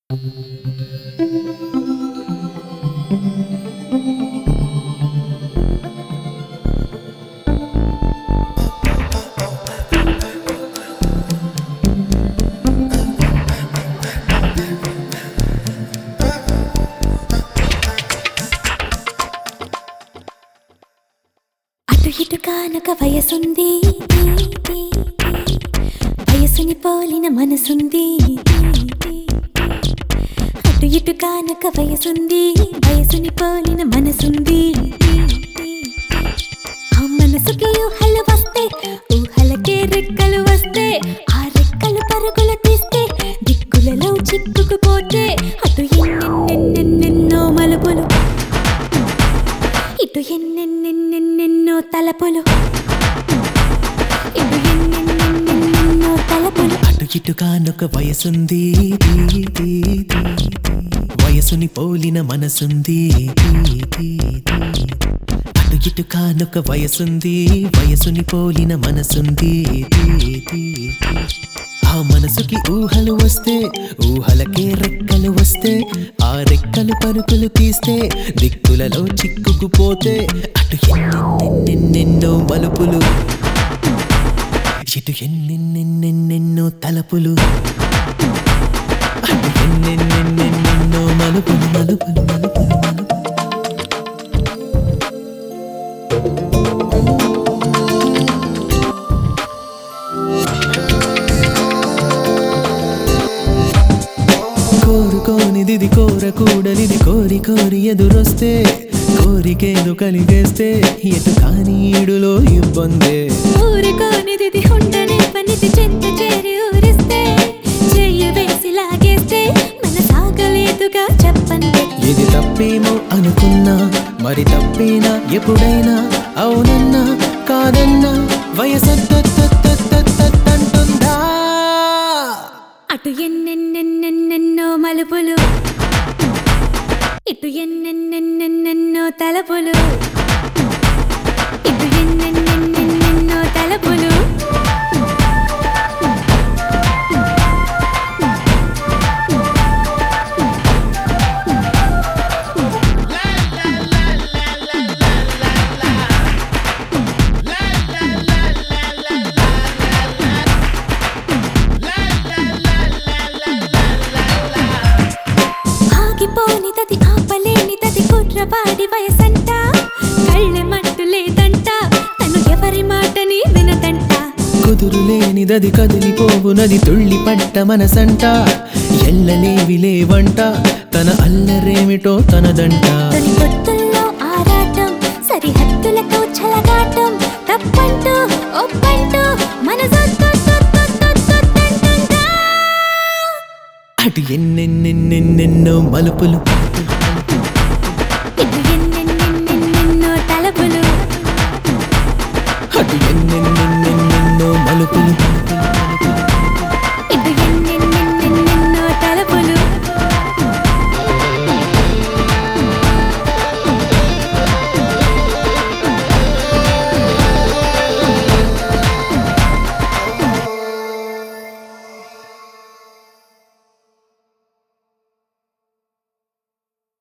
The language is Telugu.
అటు ఇటు కానక వయసుంది వయసుని పోలిన మనసుంది అటు ఇటు కానక వయసుంది వయసుని పోలిన మనసుంది ఆ మనసుకి ఊహలు వస్తే ఊహలకే రెక్కలు వస్తే ఆ రెక్కలు పరుగులు తీస్తే దిక్కులలో చిక్కుకుపోతే అటు ఎన్నెన్నెన్నెన్నెన్నో మలుపులు ఇటు ఎన్నెన్నెన్నెన్నెన్నో తలపులు ఇటు ఎన్నెన్నెన్నెన్నెన్నో తలపులు అటు ఇటుగానొక వయసుంది దీ, దీ, దీ. వయసుని పోలిన మనసుంది దీ, దీ, దీ. అటు ఇటు కానొక వయసుంది వయసుని పోలిన మనసుంది దీ, దీ, దీ. ఆ మనసుకి ఊహలు వస్తే ఊహలకే రెక్కలు వస్తే ఆ రెక్కలు పరుకులు తీస్తే దిక్కులలో చిక్కుకుపోతే అటు ఎన్నెన్నెన్నెన్నెన్నో మలుపులు ఇటు ఎన్నెన్నెన్నెన్నెన్నో తలపులు అటు ఎన్నెన్నెన్నెన్నెన్నో మలుపులు మలుపులు మలుపులు మలుపులు కోరుకోనిది కోరకూడనిది కోరి కోరి ఎదురొస్తే కోరికేదో కలిగేస్తే ఎటు కాని ఈడులో ఇబ్బందే ఊరుకోనిది ఉండని పనిది చెంత చేరి ఊరిస్తే చెయ్య వేసి లాగేస్తే మన సాగలేదుగా చెప్పండి ఇది తప్పేమో అనుకున్నా మరి తప్పేనా ఎప్పుడైనా అవునన్నా కాదన్నా వయసంటుందా అటు ఎన్నెన్నెన్నెన్నెన్నో మలుపులు ఇటు ఎన్నెన్నెన్నెన్నెన్నో తలపులు ఇటు ఎన్నెన్నెన్నెన్నెన్నో తలపులు ఆగిపోనిదది ఆపలేనిదది కుర్రవాడి వయసంట కళ్ళె మంటు లేదంట తను ఎవరి మాటని వినదంట కుదురు లేనిదది కదిలిపోవునది తుళ్ళి పట్ట మనసంట ఎల్లలేవి లేవంట తన అల్లరేమిటో తనదంట తొలి పొత్తుల్లో ఆరాటం సరిహద్దులతో చలగాటం తప్పంటూ ఒప్పంటూ మన అటు ఎన్నెన్నెన్నెన్నెన్నో మలుపులు